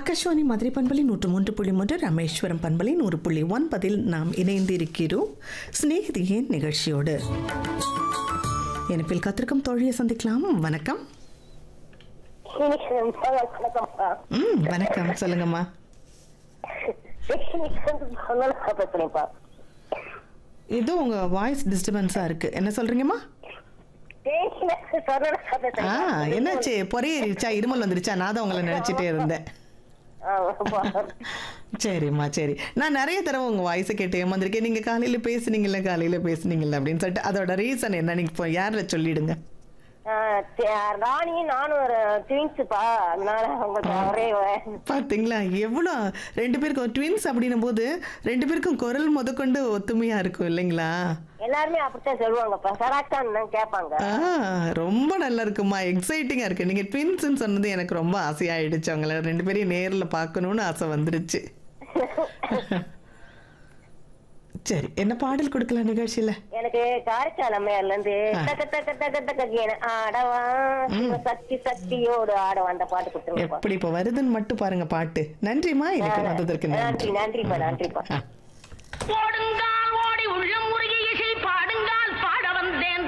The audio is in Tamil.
ஆகாஷ்வாணி மதுரை பண்பலை நூற்று மூன்று புள்ளி மூன்று ராமேஸ்வரம் பண்பலை நூறு புள்ளி ஒன்பதில் நாம் இணைந்திருக்கிறோம் சிநேகிதியின் நிகழ்ச்சியோடு இணைப்பில் கத்திருக்கும் தோழியை சந்திக்கலாம் வணக்கம் வணக்கம்ப்பா ம் வணக்கம் சொல்லுங்கம்மா பேசுறேன்ப்பா இது உங்க வாய்ஸ் டிஸ்டர்பன்ஸா இருக்கு என்ன சொல்றீங்கம்மா ஆ என்னாச்சு பொறையேறிச்சா இருமல் வந்துருச்சா நான் தான் உங்களை நினைச்சிட்டே இருந்தேன் சரிம்மா சரி நான் நிறைய தடவை உங்க வாய்ஸை கேட்டு ஏமாந்திருக்கேன் நீங்க காலையில பேசுனீங்கல்ல காலையில பேசுனீங்கல்ல அப்படின்னு சொல்லிட்டு அதோட ரீசன் என்ன நீங்க இப்போ யார்ல சொல்லிடுங்க ராணியும் நானும் ஒரு ட்வின்ஸுப்பா அதனால உங்களுக்கு ஒரே பாத்தீங்களா எவ்வளோ ரெண்டு பேருக்கும் ட்வின்ஸ் அப்படின்னும் போது ரெண்டு பேருக்கும் குரல் முதற்கொண்டு ஒத்துமையா இருக்கும் இல்லைங்களா எல்லாருமே அப்படித்தான் சொல்லுவாங்கப்பா சராக்கான்னு தான் கேட்பாங்க ஆ ரொம்ப நல்லா இருக்குமா எக்ஸைட்டிங்கா இருக்கு நீங்க ட்வின்ஸ்ன்னு சொன்னது எனக்கு ரொம்ப ஆசையாயிடுச்சு அவங்கள ரெண்டு பேரையும் நேர்ல பார்க்கணும்னு ஆசை வந்துருச்சு சரி என்ன பாடல் கொடுக்கலாம் நிகழ்ச்சியில எனக்கு காரைக்கால் அம்மையார்ல இருந்து தக்க தக்க தக்க தக்க கேன ஆடவா சக்தி சக்தியோடு ஆடவா அந்த பாட்டு கொடுத்துருங்கப்பா எப்படி இப்போ வருதுன்னு மட்டும் பாருங்க பாட்டு நன்றிம்மா எனக்கு வந்ததற்கு நன்றி நன்றி நன்றிப்பா நன்றிப்பா ஆ. ஓடுங்கால் ஓடி உள்ளம் முறி